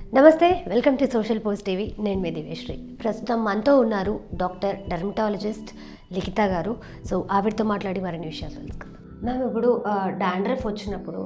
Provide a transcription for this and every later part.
నమస్తే welcome to social post TV నేను మీ దివేశ్రీ ప్రస్తుతం మనతో ఉన్నారు డాక్టర్ డర్మటాలజిస్ట్ లిఖిత గారు సో ఆవిడతో మాట్లాడి మరిన్ని విషయాలు తెలుసుకుందాం మ్యామ్ ఇప్పుడు డాండ్రఫ్ వచ్చినప్పుడు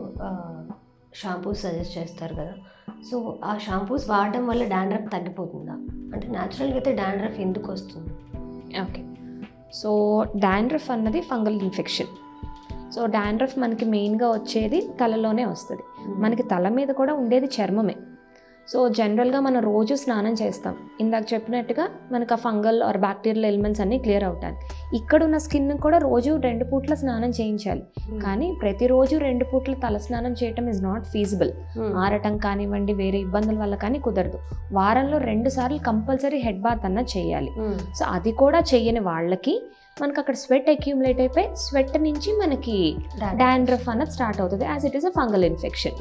షాంపూస్ సజెస్ట్ చేస్తారు కదా సో ఆ షాంపూస్ వాడడం వల్ల డాండ్రఫ్ తగ్గిపోతుందా అంటే న్యాచురల్గా అయితే డాండ్రఫ్ ఎందుకు వస్తుంది ఓకే సో డాండ్రఫ్ అన్నది ఫంగల్ ఇన్ఫెక్షన్ సో డాండ్రఫ్ మనకి మెయిన్గా వచ్చేది తలలోనే వస్తుంది మనకి తల మీద కూడా ఉండేది చర్మమే సో జనరల్గా మనం రోజు స్నానం చేస్తాం ఇందాక చెప్పినట్టుగా మనకు ఆ ఫంగల్ ఆర్ బ్యాక్టీరియల్ ఎలిమెంట్స్ అన్నీ క్లియర్ అవటానికి ఇక్కడ ఉన్న స్కిన్ కూడా రోజు రెండు పూట్ల స్నానం చేయించాలి కానీ ప్రతిరోజు రెండు పూట్ల తల స్నానం చేయటం ఇస్ నాట్ ఫీజిబుల్ ఆరటం కానివ్వండి వేరే ఇబ్బందుల వల్ల కానీ కుదరదు వారంలో రెండు సార్లు కంపల్సరీ హెడ్ బాత్ అన్న చేయాలి సో అది కూడా చెయ్యని వాళ్ళకి మనకి అక్కడ స్వెట్ అక్యూములేట్ అయిపోయి స్వెట్ నుంచి మనకి డాండ్రఫ్ అన్నది స్టార్ట్ అవుతుంది as it is a fungal infection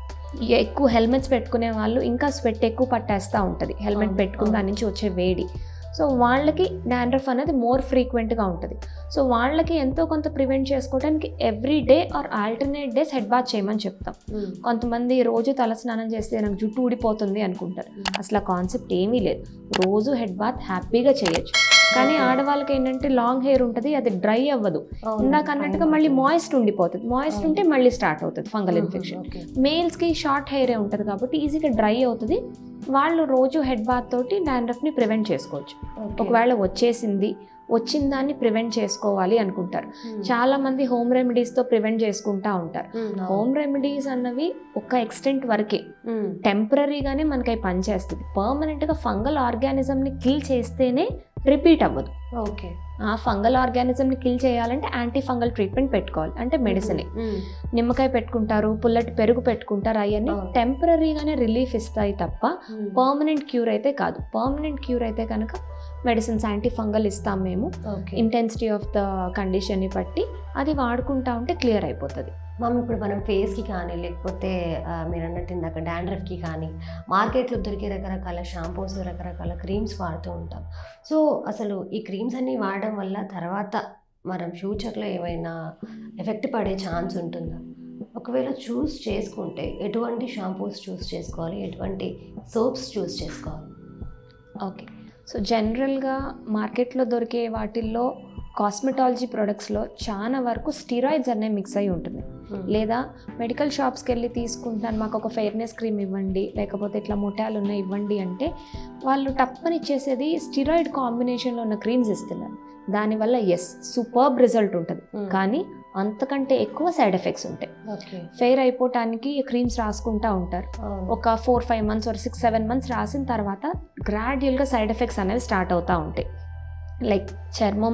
ఎక్కువ హెల్మెట్స్ పెట్టుకునే వాళ్ళు ఇంకా స్వెట్ ఎక్కువ పట్టేస్తూ ఉంటుంది హెల్మెట్ అవును, పెట్టుకుని అవును. దాని నుంచి వచ్చే వేడి సో వాళ్ళకి డాండ్రఫ్ అనేది మోర్ ఫ్రీక్వెంట్గా ఉంటుంది సో వాళ్ళకి ఎంతో కొంత ప్రివెంట్ చేసుకోవడానికి every day or alternate days head bath చేయమని చెప్తాం కొంతమంది రోజు తల స్నానం చేస్తే నాకు జుట్టు ఊడిపోతుంది అనుకుంటారు అసలు ఆ కాన్సెప్ట్ ఏమీ లేదు రోజు హెడ్ బాత్ హ్యాపీగా చేయొచ్చు కానీ Okay. ఆడవాళ్ళకి ఏంటంటే లాంగ్ హెయిర్ ఉంటుంది అది డ్రై అవ్వదు ఇందాక అన్నట్టుగా మళ్ళీ మాయిస్ట్ ఉండిపోతుంది మాయిస్ట్ ఉంటే మళ్ళీ స్టార్ట్ అవుతుంది ఫంగల్ ఇన్ఫెక్షన్ మేల్స్కి షార్ట్ హెయిరే ఉంటుంది కాబట్టి ఈజీగా డ్రై అవుతుంది వాళ్ళు రోజు హెడ్ బాత్ తోటి డాండ్రఫ్ని ప్రివెంట్ చేసుకోవచ్చు ఒకవేళ వచ్చేసింది వచ్చిన దాన్ని ప్రివెంట్ చేసుకోవాలి అనుకుంటారు చాలా మంది హోమ్ రెమెడీస్తో ప్రివెంట్ చేసుకుంటా ఉంటారు హోమ్ రెమెడీస్ అన్నవి ఒక ఎక్స్టెంట్ వరకే టెంపరీగానే మనకి అవి పనిచేస్తుంది పర్మనెంట్గా ఫంగల్ ఆర్గానిజంని కిల్ చేస్తేనే రిపీట్ అవ్వదు ఓకే ఆ ఫంగల్ ఆర్గానిజంని కిల్ చేయాలంటే యాంటీ ఫంగల్ ట్రీట్మెంట్ పెట్టుకోవాలి అంటే మెడిసిన్ నిమ్మకాయ పెట్టుకుంటారు పుల్లటి పెరుగు పెట్టుకుంటారు అవన్నీ అవును. టెంపరీగానే రిలీఫ్ ఇస్తాయి తప్ప పర్మనెంట్ క్యూర్ అయితే కాదు పర్మనెంట్ క్యూర్ అయితే కనుక మెడిసిన్స్ యాంటీ ఫంగల్ ఇస్తాం మేము ఓకే ఇంటెన్సిటీ ఆఫ్ ద కండిషన్ని బట్టి అది వాడుకుంటా ఉంటే క్లియర్ అయిపోతుంది మ్యామ్ ఇప్పుడు మనం ఫేస్కి కానీ లేకపోతే ఆ, మీరు అన్నట్టు ఇందాక డాండ్రఫ్కి కానీ మార్కెట్లో దొరికే రకరకాల షాంపూస్ రకరకాల క్రీమ్స్ వాడుతూ ఉంటాం సో అసలు ఈ క్రీమ్స్ అన్నీ వాడడం వల్ల తర్వాత మనం ఫ్యూచర్లో ఏమైనా ఎఫెక్ట్ పడే ఛాన్స్ ఉంటుందా ఒకవేళ చూస్ చేసుకుంటే ఎటువంటి షాంపూస్ చూస్ చేసుకోవాలి ఎటువంటి సోప్స్ చూస్ చేసుకోవాలి ఓకే సో జనరల్గా మార్కెట్లో దొరికే వాటిల్లో కాస్మెటాలజీ ప్రొడక్ట్స్లో చాలా వరకు స్టీరాయిడ్స్ అనేవి మిక్స్ అయి ఉంటుంది లేదా మెడికల్ షాప్స్కి వెళ్ళి తీసుకుంటాను మాకు ఒక ఫెయిర్నెస్ క్రీమ్ ఇవ్వండి లేకపోతే ఇట్లా మొటాలు ఉన్నాయి ఇవ్వండి అంటే వాళ్ళు టప్పని ఇచ్చేసేది స్టిరాయిడ్ కాంబినేషన్లో ఉన్న క్రీమ్స్ ఇస్తున్నారు దానివల్ల ఎస్ సూపర్బ్ రిజల్ట్ ఉంటుంది కానీ అంతకంటే ఎక్కువ సైడ్ ఎఫెక్ట్స్ ఉంటాయి ఓకే ఫెయిర్ అయిపోవటానికి క్రీమ్స్ రాసుకుంటా ఉంటారు ఒక ఫోర్ ఫైవ్ మంత్స్ ఒక సిక్స్ సెవెన్ మంత్స్ రాసిన తర్వాత గ్రాడ్యువల్గా సైడ్ ఎఫెక్ట్స్ అనేవి స్టార్ట్ అవుతూ ఉంటాయి లైక్ చర్మం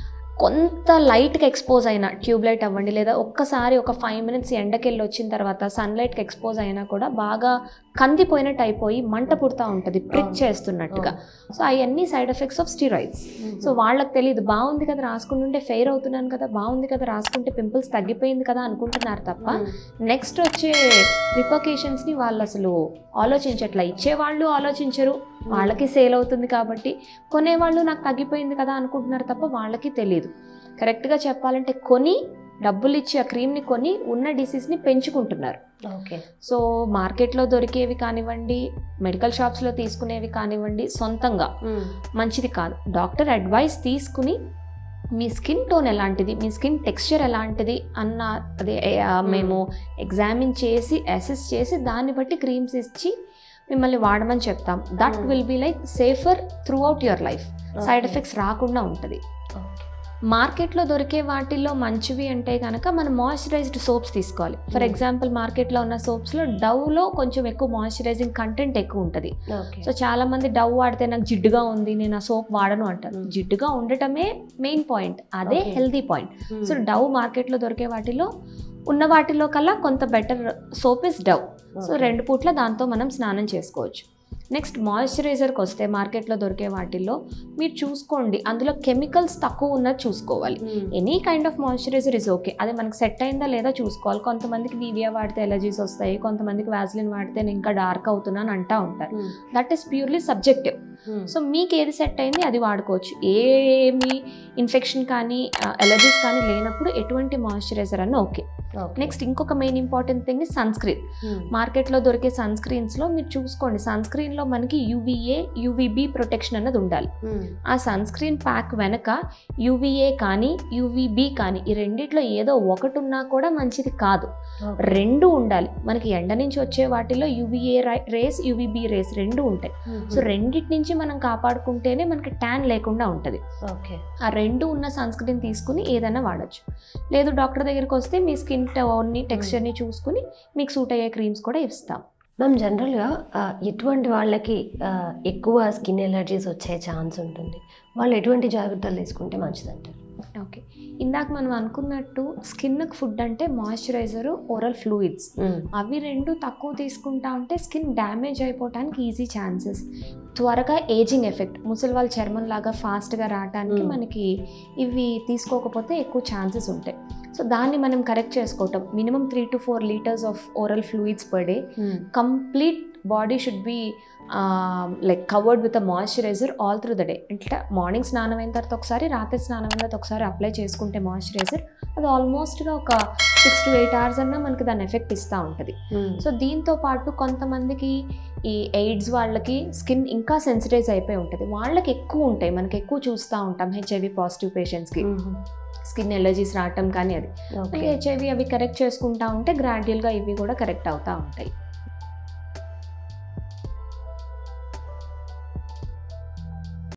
కొంత లైట్కి ఎక్స్పోజ్ అయినా ట్యూబ్లైట్ అవ్వండి లేదా ఒక్కసారి ఒక ఫైవ్ మినిట్స్ ఎండకెళ్ళి వచ్చిన తర్వాత సన్లైట్కి ఎక్స్పోజ్ అయినా కూడా బాగా కందిపోయినట్టు అయిపోయి మంట పుడతా ఉంటుంది ప్రిక్ అవును. చేస్తున్నట్టుగా సో అవన్నీ side effects of steroids so వాళ్ళకి తెలియదు బాగుంది కదా రాసుకుంటుంటే ఫెయిర్ అవుతున్నాను కదా బాగుంది కదా రాసుకుంటే పింపుల్స్ తగ్గిపోయింది కదా అనుకుంటున్నారు తప్ప నెక్స్ట్ వచ్చే రిపకేషన్స్ని వాళ్ళు అసలు ఆలోచించట్లా ఇచ్చేవాళ్ళు ఆలోచించరు వాళ్ళకి సేల్ అవుతుంది కాబట్టి కొనేవాళ్ళు నాకు తగ్గిపోయింది కదా అనుకుంటున్నారు తప్ప వాళ్ళకి తెలియదు కరెక్ట్గా చెప్పాలంటే కొని డబ్బులు ఇచ్చి ఆ క్రీమ్ని కొని ఉన్న డిసీజ్ని పెంచుకుంటున్నారు ఓకే సో మార్కెట్లో దొరికేవి కానివ్వండి మెడికల్ షాప్స్లో తీసుకునేవి కానివ్వండి సొంతంగా మంచిది కాదు డాక్టర్ అడ్వైస్ తీసుకుని మీ స్కిన్ టోన్ ఎలాంటిది మీ స్కిన్ టెక్స్చర్ ఎలాంటిది అన్న అదే ఆ, మేము ఎగ్జామిన్ చేసి అసెస్ చేసి దాన్ని బట్టి క్రీమ్స్ ఇచ్చి మిమ్మల్ని వాడమని చెప్తాం that Hmm. Will be like safer throughout your life side effects రాకుండా ఉంటుంది మార్కెట్లో దొరికే వాటిల్లో మంచివి అంటే కనుక మనం మాయిశ్చరైజ్డ్ సోప్స్ తీసుకోవాలి ఫర్ Hmm. ఎగ్జాంపుల్ మార్కెట్లో ఉన్న సోప్స్లో డవ్లో కొంచెం ఎక్కువ మాయిశ్చరైజింగ్ కంటెంట్ ఎక్కువ ఉంటుంది ఓకే సో చాలా మంది డవ్ వాడితే నాకు జిడ్డుగా ఉంది నేను ఆ సోప్ వాడను అంటారు Mm. జిడ్డుగా ఉండటమే మెయిన్ పాయింట్ అదే Okay. Healthy point so Dove మార్కెట్లో దొరికే వాటిలో ఉన్న వాటిలో కల్లా కొంత better soap is Dove so రెండు పూట్ల దాంతో మనం స్నానం చేసుకోవచ్చు నెక్స్ట్ మాయిశ్చరైజర్కి వస్తే మార్కెట్లో దొరికే వాటిల్లో మీరు చూసుకోండి అందులో కెమికల్స్ తక్కువ ఉన్నది చూసుకోవాలి any kind of moisturiser is okay అది మనకి సెట్ అయిందా లేదా చూసుకోవాలి కొంతమందికి నీవియా వాడితే ఎలర్జీస్ వస్తాయి కొంతమందికి వ్యాజ్లిన్ వాడితే నేను ఇంకా డార్క్ అవుతున్నాను అంటా ఉంటారు that is purely subjective so మీకు ఏది సెట్ అయింది అది వాడుకోవచ్చు ఏమి ఇన్ఫెక్షన్ కానీ ఎలర్జీస్ కానీ లేనప్పుడు ఎటువంటి మాయిశ్చరైజర్ అన్న ఓకే నెక్స్ట్ ఇంకొక main important thing sunscreen మార్కెట్లో దొరికే సన్ స్క్రీన్స్లో మీరు చూసుకోండి సన్ స్క్రీన్లో మనకి యూవీఏ యూవీబీ ప్రొటెక్షన్ అన్నది ఉండాలి ఆ సన్ స్క్రీన్ ప్యాక్ వెనక యూవీఏ కానీ యూవీబీ కానీ ఈ రెండిట్లో ఏదో ఒకటి ఉన్నా కూడా మంచిది కాదు రెండు ఉండాలి మనకి ఎండ నుంచి వచ్చే వాటిలో యూవీఏ రేస్ యూవీబీ రేస్ రెండు ఉంటాయి సో రెండిటి నుంచి మనం కాపాడుకుంటేనే మనకి ట్యాన్ లేకుండా ఉంటుంది ఓకే ఆ రెండు ఉన్న సన్ స్క్రీన్ తీసుకుని ఏదైనా వాడచ్చు లేదు డాక్టర్ దగ్గరికి వస్తే మీ స్కిన్ టోన్ని టెక్స్చర్ని చూసుకుని మీకు సూట్ అయ్యే క్రీమ్స్ కూడా ఇస్తాం మ్యామ్ జనరల్గా ఆ, ఎటువంటి వాళ్ళకి ఆ, ఎక్కువ స్కిన్ ఎలర్జీస్ వచ్చే ఛాన్స్ ఉంటుంది వాళ్ళు ఎటువంటి జాగ్రత్తలు తీసుకుంటే మంచిదంటారు ఓకే ఇందాక మనం అనుకున్నట్టు స్కిన్కి ఫుడ్ అంటే మాయిశ్చరైజర్ ఓరల్ ఫ్లూయిడ్స్ అవి రెండు తక్కువ తీసుకుంటా ఉంటే స్కిన్ డ్యామేజ్ అయిపోవడానికి ఈజీ ఛాన్సెస్ త్వరగా ఏజింగ్ ఎఫెక్ట్ ముసలి వాళ్ళ చర్మం లాగా ఫాస్ట్గా రావడానికి Mm. మనకి ఇవి తీసుకోకపోతే ఎక్కువ ఛాన్సెస్ ఉంటాయి సో దాన్ని మనం కరెక్ట్ చేసుకోవటం minimum three to four litres of oral fluids per day complete body should be like covered with a moisturiser all through the day ఇట్లా మార్నింగ్ స్నానం అయిన తర్వాత ఒకసారి రాత్రి స్నానం అయిన తర్వాత ఒకసారి అప్లై చేసుకుంటే మాయిశ్చరైజర్ అది ఆల్మోస్ట్గా ఒక సిక్స్ టు ఎయిట్ అవర్స్ అన్నా మనకి దాని ఎఫెక్ట్ ఇస్తూ ఉంటుంది సో దీంతో పాటు కొంతమందికి ఈ ఎయిడ్స్ వాళ్ళకి స్కిన్ ఇంకా సెన్సిటైజ్ అయిపోయి ఉంటుంది వాళ్ళకి ఎక్కువ ఉంటాయి మనకి ఎక్కువ చూస్తూ ఉంటాం హెచ్ఐవి పాజిటివ్ పేషెంట్స్కి స్కిన్ ఎలర్జీస్ రావటం కానీ అది ఓకే హెచ్ఐవి అవి కరెక్ట్ చేసుకుంటా ఉంటే గ్రాడ్యువల్గా ఇవి కూడా కరెక్ట్ అవుతూ ఉంటాయి